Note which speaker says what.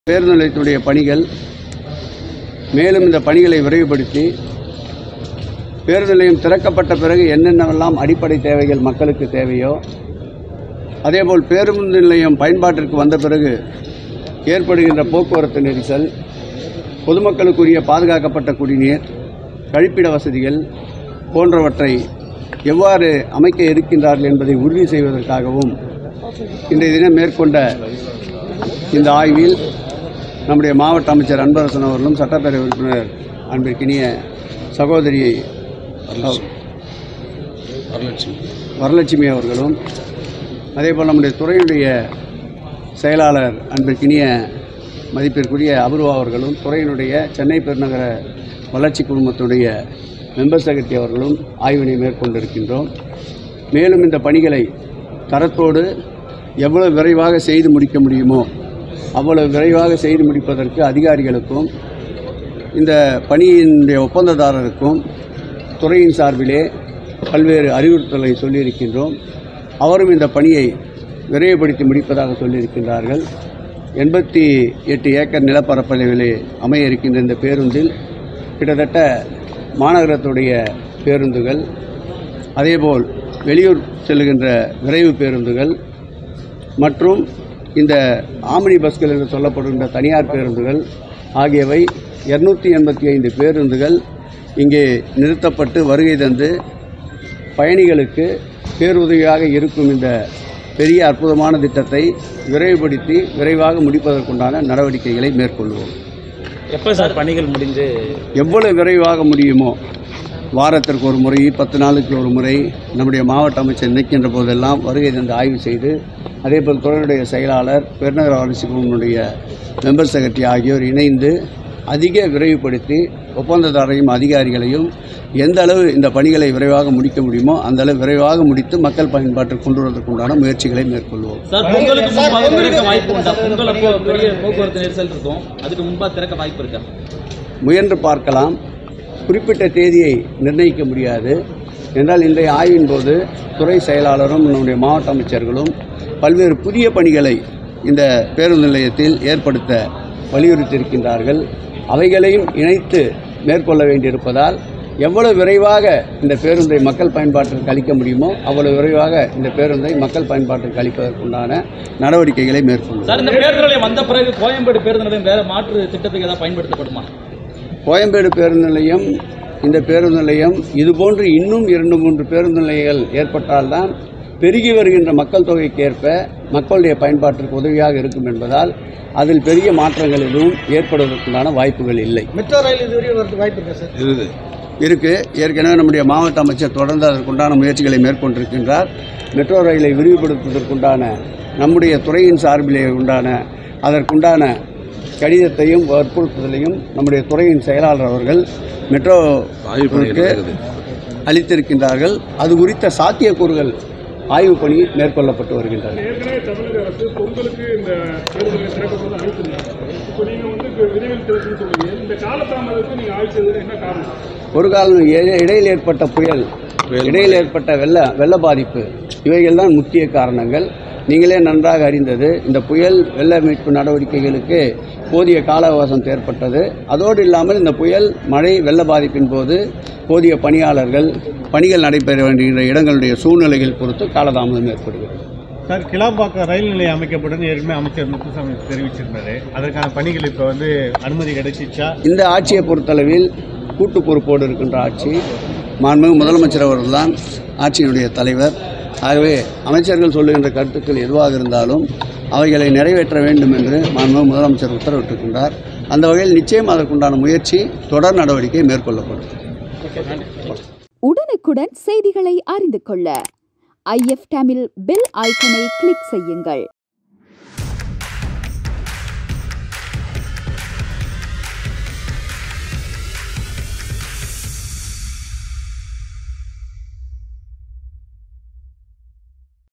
Speaker 1: பேருந்து நிலையத்துடைய பணிகள் மேலும் இந்த பணிகளை விரைவுபடுத்தி பேருந்து நிலையம் திறக்கப்பட்ட பிறகு என்னென்னவெல்லாம் அடிப்படை தேவைகள் மக்களுக்கு தேவையோ அதேபோல் பேருந்து நிலையம் பயன்பாட்டிற்கு வந்த பிறகு ஏற்படுகின்ற போக்குவரத்து நெரிசல் பொதுமக்களுக்குரிய பாதுகாக்கப்பட்ட குடிநீர் கழிப்பிட வசதிகள் போன்றவற்றை எவ்வாறு அமைக்க இருக்கின்றார்கள் என்பதை உறுதி செய்வதற்காகவும் இன்றைய தினம் மேற்கொண்ட இந்த ஆய்வில் நம்முடைய மாவட்ட அமைச்சர் அன்பரசன் அவர்களும் சட்டப்பேரவை உறுப்பினர் அன்பிற்கினிய சகோதரி வரலட்சுமி அவர்களும் அதேபோல் நம்முடைய துறையுடைய செயலாளர் அன்பிற்கினிய மதிப்பிற்குரிய அபூர்வா அவர்களும் துறையினுடைய சென்னை பெருநகர வளர்ச்சி குழுமத்துடைய மெம்பர் செக்ரட்டரி அவர்களும் ஆய்வினை மேற்கொண்டிருக்கின்றோம் மேலும் இந்த பணிகளை தரத்தோடு எவ்வளவு விரைவாக செய்து முடிக்க முடியுமோ அவ்வளவு விரைவாக செய்து முடிப்பதற்கு அதிகாரிகளுக்கும் இந்த பணியினுடைய ஒப்பந்ததாரருக்கும் துறையின் சார்பிலே பல்வேறு அறிவுறுத்தலை சொல்லியிருக்கின்றோம் அவரும் இந்த பணியை விரைவுபடுத்தி முடிப்பதாக சொல்லியிருக்கின்றார்கள் எண்பத்தி எட்டு ஏக்கர் நிலப்பரப்பளவிலே அமைய இருக்கின்ற இந்த பேருந்தில் கிட்டத்தட்ட மாநகரத்துடைய பேருந்துகள் அதேபோல் வெளியூர் செல்லுகின்ற விரைவு பேருந்துகள் மற்றும் இந்த ஆமினி பஸ்கள் என்று சொல்லப்படுகின்ற தனியார் பேருந்துகள் ஆகியவை இருநூற்றி எண்பத்தி ஐந்து பேருந்துகள் இங்கே நிறுத்தப்பட்டு வருகை தந்து பயணிகளுக்கு பேருதவியாக இருக்கும் இந்த பெரிய அற்புதமான திட்டத்தை விரைவுபடுத்தி விரைவாக முடிப்பதற்குண்டான நடவடிக்கைகளை மேற்கொள்வோம்
Speaker 2: எப்போ சார் பணிகள் முடிஞ்சு
Speaker 1: எவ்வளவு விரைவாக முடியுமோ வாரத்திற்கு ஒரு முறை பத்து நாளுக்கு ஒரு முறை நம்முடைய மாவட்ட அமைச்சர் நிற்கின்ற போதெல்லாம் வருகை தந்து ஆய்வு செய்து அதேபோல் துறையுடைய செயலாளர் பெருநகர வளர்ச்சி குழுவினுடைய மெம்பர் செக்ரட்டரி ஆகியோர் இணைந்து அதிக விரைவுபடுத்தி ஒப்பந்ததாரரையும் அதிகாரிகளையும் எந்த அளவு இந்த பணிகளை விரைவாக முடிக்க முடியுமோ அந்த அளவு விரைவாக முடித்து மக்கள் பயன்பாட்டிற்கு கொண்டு வருவதற்குண்டான முயற்சிகளை மேற்கொள்வோம்
Speaker 2: சார் பொங்கலுக்கு முன்பாக திறக்க வாய்ப்பு உண்டா பொங்கல் அப்போ பெரிய போக்குவரத்து நெரிசல் இருக்கும் அதுக்கு முன்பாக திறக்க வாய்ப்பு இருக்கா
Speaker 1: முயன்று பார்க்கலாம் குறிப்பிட்ட தேதியை நிர்ணயிக்க முடியாது என்றால் இன்றைய ஆய்வின் போது துறை செயலாளரும் நம்முடைய மாவட்ட அமைச்சர்களும் பல்வேறு புதிய பணிகளை இந்த பேருந்து நிலையத்தில் ஏற்படுத்த வலியுறுத்தியிருக்கின்றார்கள் அவைகளையும் இணைத்து மேற்கொள்ள வேண்டியிருப்பதால் எவ்வளவு விரைவாக இந்த பேருந்தை மக்கள் பயன்பாட்டிற்கு அளிக்க முடியுமோ அவ்வளவு விரைவாக இந்த பேருந்தை மக்கள் பயன்பாட்டிற்கு அளிப்பதற்குண்டான நடவடிக்கைகளை மேற்கொள்ளும்
Speaker 2: சார் இந்த பேருந்து நிலையம் வந்த பிறகு கோயம்பேடு பேருந்து நிலையம் வேற மாற்று திட்டத்துக்கு ஏதாவது பயன்படுத்தப்படுமா
Speaker 1: கோயம்பேடு பேருந்து நிலையம் இந்த பேருந்து நிலையம் இதுபோன்று இன்னும் இரண்டு மூன்று பேருந்து நிலையங்கள் ஏற்பட்டால்தான் பெருகி வருகின்ற மக்கள் தொகைக்கேற்ப மக்களுடைய பயன்பாட்டிற்கு உதவியாக இருக்கும் என்பதால் அதில் பெரிய மாற்றங்கள் எதுவும் ஏற்படுவதற்குண்டான வாய்ப்புகள் இல்லை
Speaker 3: மெட்ரோ ரயில் இதுவரையும் வரதுக்கு வாய்ப்பு இருக்கா சார்
Speaker 1: இருக்கு ஏற்கனவே நம்முடைய மாவட்ட அமைச்சர் தொடர்ந்து அதற்குண்டான முயற்சிகளை மேற்கொண்டிருக்கின்றார் மெட்ரோ ரயிலை விரிவுபடுத்துவதற்குண்டான நம்முடைய துறையின் சார்பிலே உண்டான அதற்குண்டான கடிதத்தையும் வற்புறுத்துதலையும் நம்முடைய துறையின் செயலாளர் அவர்கள் மெட்ரோவுக்கு அளித்திருக்கின்றார்கள் அது குறித்த சாத்தியக்கூறுகள் ஆய்வு பணி மேற்கொள்ளப்பட்டு வருகின்றன
Speaker 4: ஏற்கனவே தமிழக அரசு பொங்கலுக்கு இந்த பேருந்துகளை திறக்கப்போது அனுப்பியிருந்தாங்க இப்போ நீங்கள் வந்து இப்போ விரைவில் திறக்குன்னு சொல்லுவீங்க இந்த காலதாமதத்துக்கு நீங்கள் ஆய்வு செய்தது என்ன காரணம்
Speaker 1: ஒரு காலம் இ- இடையில் ஏற்பட்ட புயல் இடையில் ஏற்பட்ட வெள்ள வெள்ள பாதிப்பு இவைகள் தான் முக்கிய காரணங்கள் நீங்களே நன்றாக அறிந்தது இந்த புயல் வெள்ள மீட்பு நடவடிக்கைகளுக்கு போதிய கால அவகாசம் ஏற்பட்டது அதோடு இல்லாமல் இந்த புயல் மழை வெள்ள பாதிப்பின் போது போதிய பணியாளர்கள் பணிகள் நடைபெற வேண்டிய இடங்களுடைய சூழ்நிலைகள் பொறுத்து காலதாமதம் ஏற்படுகிறது
Speaker 3: சார் கிளாம்பாக்கம் ரயில் நிலையம் அமைக்கப்படும் ஏற்கனவே அமைச்சர் முத்துசாமி தெரிவிச்சிருந்தாரு அதற்கான பணிகள் இப்போ வந்து அனுமதி கிடைச்சிச்சா
Speaker 1: இந்த ஆட்சியை பொறுத்தளவில் கூட்டு பொறுப்போடு இருக்கின்ற ஆட்சி மாண்புமிகு முதலமைச்சர் அவர்கள்தான் ஆட்சியினுடைய தலைவர் ஆகவே அமைச்சர்கள் சொல்லுகின்ற கருத்துக்கள் எதுவாக இருந்தாலும் அவைகளை நிறைவேற்ற வேண்டும் என்று மாண்புமிகு முதலமைச்சர் உத்தரவிட்டிருக்கின்றார் அந்த வகையில் நிச்சயம் அதற்குண்டான முயற்சி தொடர் நடவடிக்கை மேற்கொள்ளப்படும்
Speaker 5: உடனுக்குடன் செய்திகளை அறிந்து கொள்ள ஐஎஃப் தமிழ் பெல் ஐக்கனை கிளிக் செய்யுங்கள்